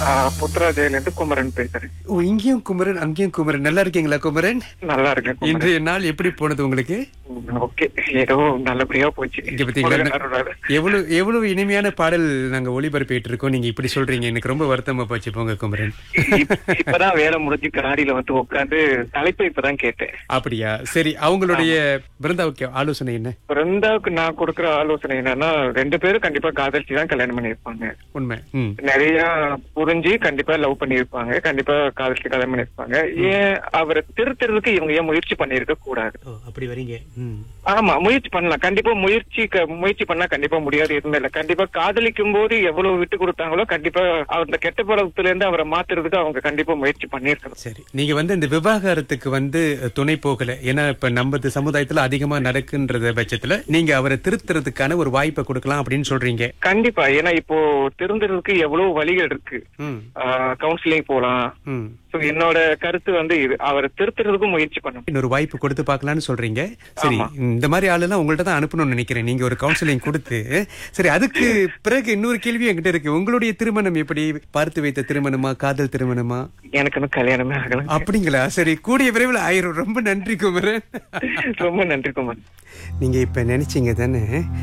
புத்ராஜயில இருந்து குமரன் பேசுறேன் ஓ இங்கேயும் குமரன் அங்கேயும் குமரன் நல்லா இருக்கீங்களா குமரன் நல்லா இருக்கேன் குமரன். இன்றைய நாள் எப்படி போனது உங்களுக்கு ஓகே ஏதோ நல்லபடியா போச்சு இங்க பாத்தீங்களா முருகன் அருளால. எவ்வளவு எவ்வளவு இனிமையான பாடல் நாங்க ஒளிபரப்பிட்டு இருக்கோம் நீங்க இப்படி சொல்றீங்க எனக்கு ரொம்ப வருத்தமா போச்சு போங்க குமரன் இப்ப- இப்பதான் வேலை முடிஞ்சு காடியில வந்து உட்காந்து தலைப்பை இப்பதான் கேட்டேன் அப்படியா சரி அவங்களுடைய பிருந்தாவுக்கு ஆலோசனை என்ன பிருந்தாவுக்கு நான் கொடுக்குற ஆலோசனை என்னன்னா ரெண்டு பேரும் கண்டிப்பா காதலிச்சு தான் கல்யாணம் பண்ணியிருப்பாங்க உண்மை ம் நிறைய புரிஞ்சு கண்டிப்பா லவ் பண்ணியிருப்பாங்க கண்டிப்பா காதலிச்சு கல்யாணம் பண்ணியிருப்பாங்க ஏன் அவரை திருத்துறதுக்கு இவங்க ஏன் முயற்சி பண்ணிருக்க கூடாது ஓ அப்படி வரீங்க ம் ஆமா முயற்சி பண்ணலாம் கண்டிப்பா முயற்சி க- முயற்சி பண்ணா கண்டிப்பா முடியாது எதுவுமே இல்ல கண்டிப்பா காதலிக்கும் போது எவ்வளவு விட்டு கொடுத்தாங்களோ கண்டிப்பா அந்த கெட்ட பழக்கத்துல இருந்து அவரை மாத்துறதுக்கு அவங்க கண்டிப்பா முயற்சி பண்ணிருக்கணும் சரி நீங்க வந்து இந்த விவாகரத்துக்கு வந்து துணை போகல ஏன்னா இப்ப நம்ம சமுதாயத்துல அதிகமா நடக்குன்றத பட்சத்துல நீங்க அவரை திருத்துறதுக்கான ஒரு வாய்ப்பை கொடுக்கலாம் அப்படின்னு சொல்றீங்க கண்டிப்பா ஏன்னா இப்போ திருந்துறதுக்கு எவ்வளவு வழிகள் இருக்கு ம் கவுன்சிலிங் போலாம் ம் So, என்னோட கருத்து வந்து இது அவரை திருத்துறதுக்கும் முயற்சி பண்ணணும் இன்னொரு வாய்ப்பு கொடுத்து பார்க்கலாம்னு சொல்றீங்க சரி இந்த மாதிரி ஆளெல்லாம் உங்கள்ட்ட தான் அனுப்பணும்னு நினைக்கிறேன் நீங்க ஒரு கவுன்சிலிங் கொடுத்து சரி அதுக்கு பிறகு இன்னொரு கேள்வி என்கிட்ட இருக்கு உங்களுடைய திருமணம் எப்படி பார்த்து வைத்த திருமணமா காதல் திருமணமா எனக்கு இன்னும் கல்யாணமே ஆகல அப்படிங்களா சரி கூடிய விரைவில் ஆயிரும் ரொம்ப நன்றி குமரன் ரொம்ப நன்றி குமார் நீங்க இப்ப நினைச்சீங்க தானே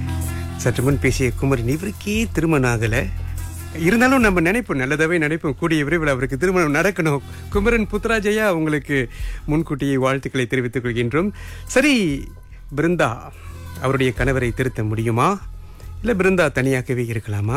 சற்று முன் பேசிய குமரன் இவருக்கே திருமணம் ஆகல இருந்தாலும் நம்ம நினைப்போம் நல்லதாவே நினைப்போம் கூடிய விரைவில் அவருக்கு திருமணம் நடக்கணும் குமரன் புத்ராஜயா உங்களுக்கு முன்கூட்டியே வாழ்த்துக்களை தெரிவித்துக் கொள்கின்றோம் சரி பிருந்தா அவருடைய கணவரை திருத்த முடியுமா இல்ல பிருந்தா தனியாகவே இருக்கலாமா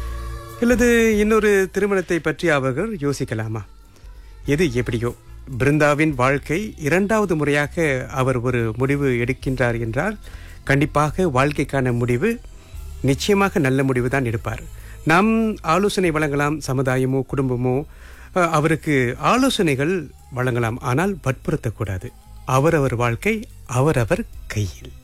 அல்லது இன்னொரு திருமணத்தை பற்றி அவர்கள் யோசிக்கலாமா எது எப்படியோ பிருந்தாவின் வாழ்க்கை இரண்டாவது முறையாக அவர் ஒரு முடிவு எடுக்கின்றார் என்றால் கண்டிப்பாக வாழ்க்கைக்கான முடிவு நிச்சயமாக நல்ல முடிவு தான் எடுப்பார் நாம் ஆலோசனை வழங்கலாம் சமுதாயமோ குடும்பமோ அஹ், அவருக்கு ஆலோசனைகள் வழங்கலாம் ஆனால் வற்புறுத்தக்கூடாது அவரவர் வாழ்க்கை அவரவர் கையில்